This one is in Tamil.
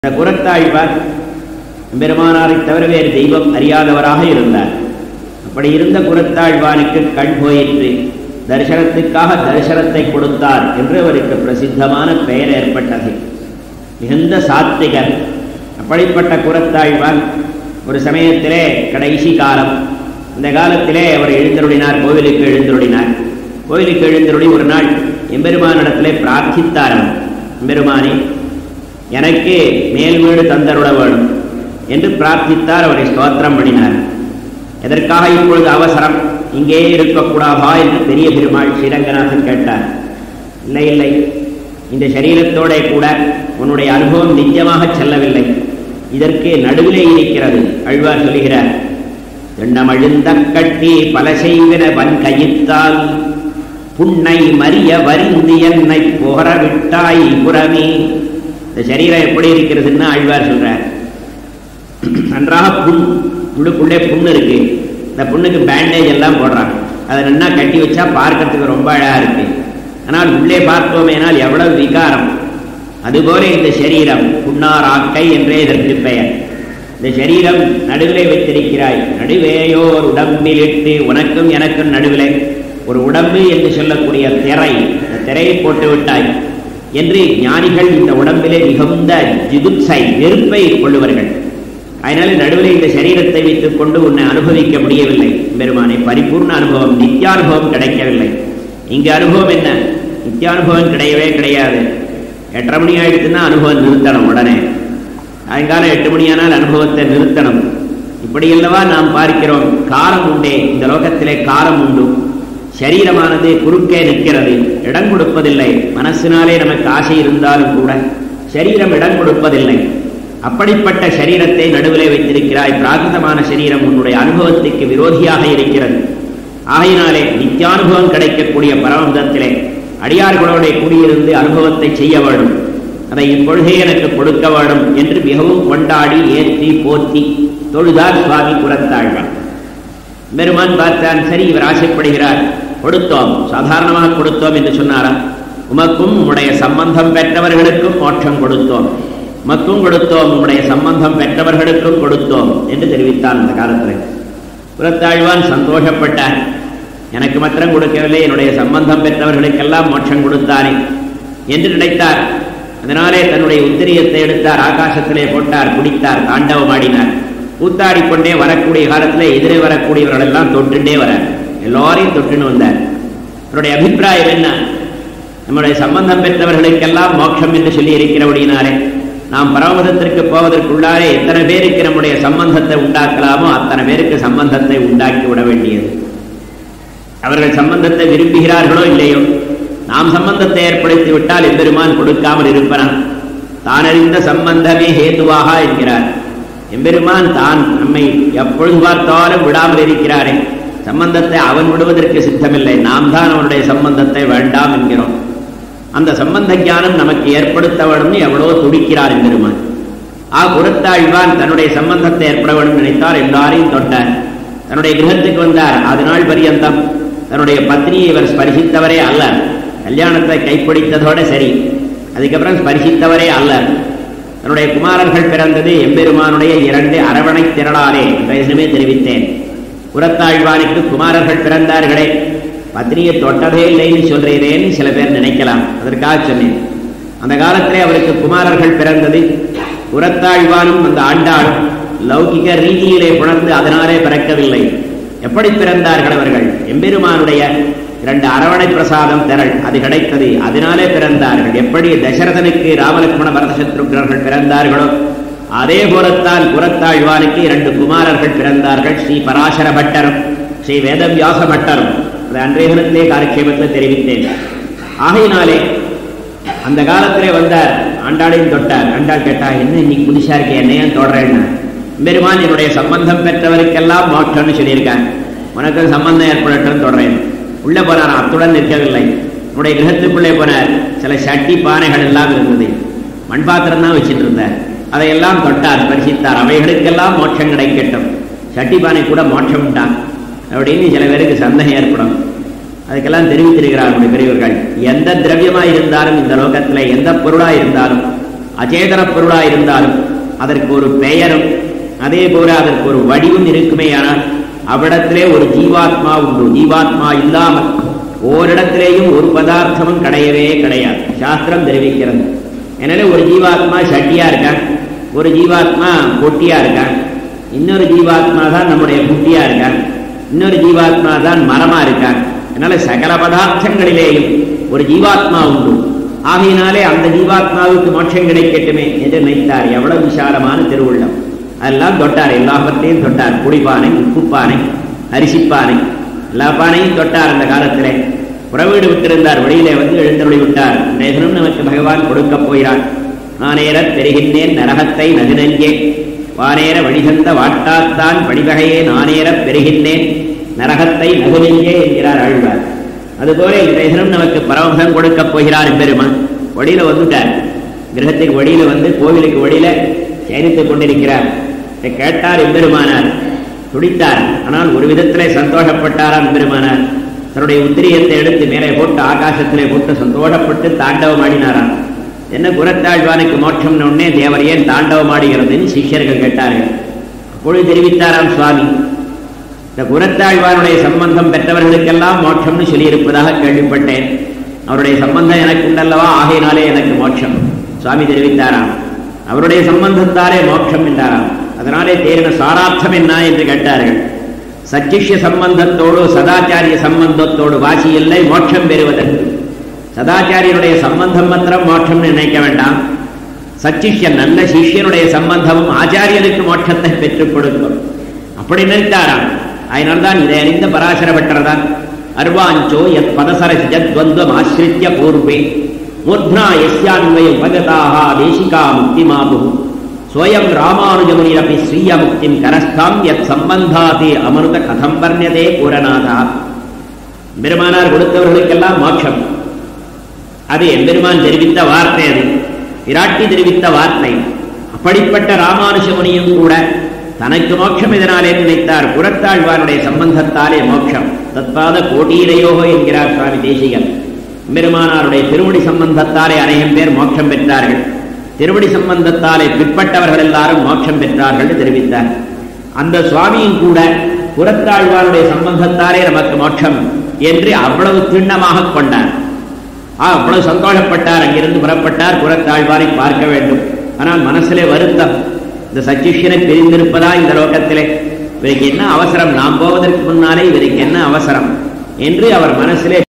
இந்த குரத்தாழ்வார் பெருமானாரை தவிர வேறு தெய்வம் அறியாதவராக இருந்தார் அப்படி இருந்த குரத்தாழ்வானுக்கு கண் போயிற்று தரிசனத்துக்காக தரிசனத்தை கொடுத்தார் என்று அவருக்கு பிரசித்தமான பெயர் ஏற்பட்டது மிகுந்த சாத்விகர் அப்படிப்பட்ட குரத்தாழ்வான் ஒரு சமயத்திலே கடைசி காலம் அந்த காலத்திலே அவர் எழுந்தருளினார் கோவிலுக்கு எழுந்தருளினார் கோவிலுக்கு எழுந்தருளி ஒரு நாள் எம்பெருமானிடத்திலே பிரார்த்தித்தாராம் எம்பெருமானே எனக்கு மேல் வீடு தந்தருட வேணும் என்று பிரார்த்தித்தார் அவரை ஸ்தோத்திரம் பண்ணினார் எதற்காக இப்பொழுது அவசரம் இங்கே இருக்கக்கூடாதா என்று பெரிய பெருமாள் ஸ்ரீரங்கநாதன் கேட்டார் இல்லை இல்லை இந்த சரீரத்தோட கூட உன்னுடைய அனுபவம் நிஜமாக செல்லவில்லை இதற்கு நடுவிலே இருக்கிறது அழ்வார் சொல்கிறார் திண்ணமழுந்த கட்டி பல செய்வின வன் கையித்தால் புன்னை மறிய வரிந்து என்னை போற விட்டாய் புறமே இந்த சரீரம் எப்படி இருக்கிறதுன்னு ஆழ்வார் சொல்றார் நன்றாக புண் உள்ளுக்குள்ளே புண்ணு இருக்கு இந்த புண்ணுக்கு பேண்டேஜ் எல்லாம் போடுறாங்க அதை நல்லா கட்டி வச்சா பார்க்கறதுக்கு ரொம்ப அழகா இருக்கு ஆனால் உள்ளே பார்த்தோமேனால் எவ்வளவு விகாரம் அதுபோல இந்த சரீரம் புன்னார் ஆக்கை என்றே இதற்கு பெயர் இந்த சரீரம் நடுவிலே வைத்திருக்கிறாய் நடுவேயோர் உடம்பிலிட்டு உனக்கும் எனக்கும் நடுவிலே ஒரு உடம்பு என்று சொல்லக்கூடிய திரை இந்த திரையை போட்டு விட்டாய் என்று ஞானிகள் இந்த உடம்பிலே மிகுந்த ஜிகுப்சை நெருப்பை கொள்ளுவார்கள் அதனால நடுவில் இந்த சரீரத்தை வைத்துக் கொண்டு உன்னை அனுபவிக்க முடியவில்லை பெருமானை பரிபூர்ண அனுபவம் நித்தியானுபவம் கிடைக்கவில்லை இங்க அனுபவம் என்ன நித்தியானுபவம் கிடையவே கிடையாது எட்டரை மணி ஆயிடுச்சுன்னா அனுபவம் நிறுத்தணும் உடனே சாயங்காலம் எட்டு மணியானால் அனுபவத்தை நிறுத்தணும் இப்படி அல்லவா நாம் பார்க்கிறோம் காலம் உண்டே இந்த லோகத்திலே காலம் உண்டு சரீரமானது குறுக்கே நிற்கிறது இடம் கொடுப்பதில்லை மனசினாலே நமக்கு ஆசை இருந்தாலும் கூட சரீரம் இடம் கொடுப்பதில்லை அப்படிப்பட்ட சரீரத்தை நடுவிலே வைத்திருக்கிறாய் பிராகிருதமான சரீரம் உன்னுடைய அனுபவத்துக்கு விரோதியாக இருக்கிறது ஆகையினாலே நித்தியானுபவம் கிடைக்கக்கூடிய பரமதத்திலே அடியார்களோட கூடியிருந்து அனுபவத்தை செய்ய வேண்டும் அதை இப்பொழுதே எனக்கு கொடுக்க வேண்டும் என்று மிகவும் கொண்டாடி ஏற்றி போற்றி தொழுதார் சுவாமி புறத்தாழ்வான் பெருமான் பார்த்தான் சரி இவர் ஆசைப்படுகிறார் கொடுத்தோம் சாதாரணமாக கொடுத்தோம் என்று சொன்னாரா உமக்கும் உம்முடைய சம்பந்தம் பெற்றவர்களுக்கும் மோட்சம் கொடுத்தோம் உமக்கும் கொடுத்தோம் உம்முடைய சம்பந்தம் பெற்றவர்களுக்கும் கொடுத்தோம் என்று தெரிவித்தான் அந்த காலத்தில் புறத்தாழ்வான் சந்தோஷப்பட்டார் எனக்கு மாத்திரம் கொடுக்கவில்லை என்னுடைய சம்பந்தம் பெற்றவர்களுக்கெல்லாம் மோட்சம் கொடுத்தானே என்று நினைத்தார் அதனாலே தன்னுடைய உத்திரியத்தை எடுத்தார் ஆகாசத்திலே போட்டார் குடித்தார் தாண்டவமாடினார் கூத்தாடிக்கொண்டே வரக்கூடிய காலத்தில் எதிரே வரக்கூடியவர்கள் எல்லாம் தொட்டுண்டே வரார் எல்லாரையும் தொட்டுன்னு வந்தார் அவருடைய அபிப்பிராயம் என்ன நம்முடைய சம்பந்தம் பெற்றவர்களுக்கெல்லாம் மோட்சம் என்று சொல்லி இருக்கிறபடினாலே நாம் பரமதத்திற்கு போவதற்குள்ளாரே எத்தனை பேருக்கு நம்முடைய சம்பந்தத்தை உண்டாக்கலாமோ அத்தனை பேருக்கு சம்பந்தத்தை உண்டாக்கி விட வேண்டியது அவர்கள் சம்பந்தத்தை விரும்புகிறார்களோ இல்லையோ நாம் சம்பந்தத்தை ஏற்படுத்தி விட்டால் எம்பெருமான் கொடுக்காமல் இருப்பனான் தான் அறிந்த சம்பந்தமே ஹேதுவாக என்கிறார் எம்பெருமான் தான் நம்மை எப்பொழுது பார்த்தாலும் விடாமல் இருக்கிறாரே சம்பந்தத்தை அவன் விடுவதற்கு சித்தமில்லை நாம் தான் அவனுடைய சம்பந்தத்தை வேண்டாம் என்கிறோம் அந்த சம்பந்த ஞானம் நமக்கு ஏற்படுத்த வேணும்னு எவ்வளவோ துடிக்கிறார் எம்பெருமான் ஆ குரத்தாழ்வான் தன்னுடைய சம்பந்தத்தை ஏற்பட வேண்டும் நினைத்தார் எல்லாரையும் தொட்டார் தன்னுடைய கிரகத்துக்கு வந்தார் அது நாள் பரியந்தம் தன்னுடைய பத்னியை இவர் ஸ்பரிசித்தவரே அல்ல கல்யாணத்தை கைப்பிடித்ததோட சரி அதுக்கப்புறம் ஸ்பரிசித்தவரே அல்ல தன்னுடைய குமாரர்கள் பிறந்தது எம்பெருமானுடைய இரண்டு அரவணை திரளாரே பேசுமே தெரிவித்தேன் புறத்தாழ்வானுக்கு குமாரர்கள் பிறந்தார்களே பத்னியை தொட்டதே இல்லைன்னு சொல்றேன்னு சில பேர் நினைக்கலாம் அதற்காக சொன்னேன் அந்த காலத்திலே அவருக்கு குமாரர்கள் பிறந்தது புறத்தாழ்வானும் அந்த ஆண்டாளும் லௌகிக ரீதியிலே புணர்ந்து அதனாலே பிறக்கவில்லை எப்படி பிறந்தார்கள் அவர்கள் எம்பெருமானுடைய இரண்டு அரவணை பிரசாதம் திரள் அது கிடைத்தது அதனாலே பிறந்தார்கள் எப்படி தசரதனுக்கு ராமலட்சுமண பரதசத்ருக்னர்கள் பிறந்தார்களோ அதே போலத்தான் புறத்தாழ்வானுக்கு இரண்டு குமாரர்கள் பிறந்தார்கள் ஸ்ரீ பராசர பட்டரும் ஸ்ரீ வேதவியாச பட்டரும் அது அன்றைய தினத்திலே காலக்ஷேபத்தில் தெரிவித்தேன் ஆகையினாலே அந்த காலத்திலே வந்தார் ஆண்டாளையும் தொட்டார் ஆண்டாள் கேட்டா என்ன இன்னைக்கு புதுசா இருக்கே என்னையும் தொடறேன்னு பெருமான் என்னுடைய சம்பந்தம் பெற்றவருக்கெல்லாம் மோட்சம்னு சொல்லியிருக்காங்க உனக்கு சம்பந்தம் ஏற்படட்டும் தொடரேன் உள்ள போனார் அத்துடன் நிற்கவில்லை உன்னுடைய கிரகத்துக்குள்ளே போனார் சில சட்டி பானைகள் எல்லாம் இருந்தது மண் பாத்திரம் தான் வச்சுட்டு இருந்தார் அதையெல்லாம் தொட்டார் பரிசித்தார் அவைகளுக்கெல்லாம் மோட்சம் கிடைக்கட்டும் சட்டி பானை கூட மோட்சம் உண்டான் அப்படின்னு சில பேருக்கு சந்தேகம் ஏற்படும் அதுக்கெல்லாம் தெரிவித்திருக்கிறார் நம்முடைய பெரியவர்கள் எந்த திரவியமாக இருந்தாலும் இந்த லோகத்தில் எந்த பொருளாக இருந்தாலும் அச்சேதன பொருளாக இருந்தாலும் அதற்கு ஒரு பெயரும் அதே போல அதற்கு ஒரு வடிவும் இருக்குமேயானால் அவ்விடத்திலே ஒரு ஜீவாத்மா உண்டு ஜீவாத்மா இல்லாமல் ஓரிடத்திலேயும் ஒரு பதார்த்தமும் கிடையவே கிடையாது சாஸ்திரம் தெரிவிக்கிறது எனவே ஒரு ஜீவாத்மா சட்டியா இருக்கான் ஒரு ஜீவாத்மா பொட்டியா இருக்கான் இன்னொரு ஜீவாத்மா தான் நம்முடைய குட்டியா இருக்கான் இன்னொரு ஜீவாத்மா தான் மரமா இருக்கான் அதனால சகல பதார்த்தங்களிலேயும் ஒரு ஜீவாத்மா உண்டு ஆகையினாலே அந்த ஜீவாத்மாவுக்கு மோட்சம் கிடைக்கட்டுமே என்று நினைத்தார் எவ்வளவு விசாலமான திருவுள்ளம் அதெல்லாம் தொட்டார் எல்லாவற்றையும் தொட்டார் குடிப்பானை உப்புப்பானை அரிசிப்பானை எல்லா பானையும் தொட்டார் அந்த காலத்திலே புறவீடு விட்டிருந்தார் வெளியிலே வந்து எழுந்தருளி விட்டார் இன்றைய தினம் நமக்கு பகவான் கொடுக்கப் போகிறான் நானேறப் பெறுகின்றேன் நரகத்தை நதிநெஞ்சே வானேற வழிசந்த வாட்டாத்தான் படிவகையே நானேறப் பெறுகின்றேன் நரகத்தை நகுநெஞ்சே என்கிறார் ஆழ்வார் அதுபோல இன்றைய தினம் நமக்கு பரமசம் கொடுக்கப் போகிறார் பெருமான் வழியில வந்துட்டார் கிரகத்துக்கு வழியில வந்து கோவிலுக்கு வழியில சயனித்துக் கொண்டிருக்கிறார் இதை கேட்டார் எம்பெருமானார் துடித்தார் ஆனால் ஒரு விதத்திலே சந்தோஷப்பட்டாராம் எம்பெருமானார் தன்னுடைய உத்திரியத்தை எடுத்து மேலே போட்டு ஆகாசத்திலே போட்டு சந்தோஷப்பட்டு தாண்டவம் ஆடினாராம் என்ன குரத்தாழ்வானுக்கு மோட்சம்னு உடனே தேவர் ஏன் தாண்டவம் ஆடுகிறதுன்னு சிஷ்யர்கள் கேட்டார்கள் அப்பொழுது தெரிவித்தாராம் சுவாமி இந்த குரத்தாழ்வானுடைய சம்பந்தம் பெற்றவர்களுக்கெல்லாம் மோட்சம்னு சொல்லியிருப்பதாக கேள்விப்பட்டேன் அவருடைய சம்பந்தம் எனக்கு உண்டல்லவா ஆகையினாலே எனக்கு மோட்சம் சுவாமி தெரிவித்தாராம் அவருடைய சம்பந்தத்தாலே மோட்சம் என்றாராம் அதனாலே தேரின சாரார்த்தம் என்ன என்று கேட்டார்கள் சச்சிஷ்ய சம்பந்தத்தோடு சதாச்சாரிய சம்பந்தத்தோடு வாசி இல்லை மோட்சம் பெறுவதற்கு சதாச்சாரியனுடைய சம்பந்தம் மாத்திரம் மோட்சம் நினைக்க வேண்டாம் சச்சிஷ்யன் நல்ல சிஷ்யனுடைய சம்பந்தமும் ஆச்சாரியனுக்கு மோட்சத்தை பெற்றுக் கொடுக்கும் அப்படி நினைத்தாராம் அதனால்தான் இதை அறிந்த பராசர பட்டர்தான் அர்வாஞ்சோ எத் பதசரஜத்வந்தம் ஆசிரித்ய பூர்வே மூர்த்னா எஸ்யான்வய உபகதாக தேசிகா முக்திமாபு ஸ்வயம் ராமானுஜமுனிரப்பி ஸ்ரீய முக்திம் கரஸ்தாம் யத் சம்பந்தாதே அமிர்த கதம் வர்ணியதே பூரநாதா பெருமானார் கொடுத்தவர்களுக்கெல்லாம் மோட்சம் அது எம்பெருமான் தெரிவித்த வார்த்தை அது விராட்டி தெரிவித்த வார்த்தை அப்படிப்பட்ட ராமானுஜமுனியும் கூட தனக்கு மோட்சம் இதனாலே நினைத்தார் புறத்தாழ்வாருடைய சம்பந்தத்தாலே மோட்சம் தத்பாத கோட்டீரையோகோ என்கிறார் சுவாமி தேசிகன் பெருமானாருடைய திருவடி சம்பந்தத்தாலே அநேகம் பேர் மோட்சம் பெற்றார்கள் திருவடி சம்பந்தத்தாலே பிற்பட்டவர்கள் எல்லாரும் மோட்சம் பெற்றார்கள் தெரிவித்தார் அந்த சுவாமியும் கூட புறத்தாழ்வாருடைய சம்பந்தத்தாலே நமக்கு மோட்சம் என்று அவ்வளவு திண்ணமாக கொண்டார் அவ்வளவு சந்தோஷப்பட்டார் அங்கிருந்து புறப்பட்டார் புறத்தாழ்வாரை பார்க்க வேண்டும் ஆனால் மனசிலே வருத்தம் இந்த சச்சிஷ்யனை பிரிந்திருப்பதா இந்த லோகத்திலே இவருக்கு என்ன அவசரம் நாம் போவதற்கு முன்னாலே இவருக்கு என்ன அவசரம் என்று அவர் மனசிலே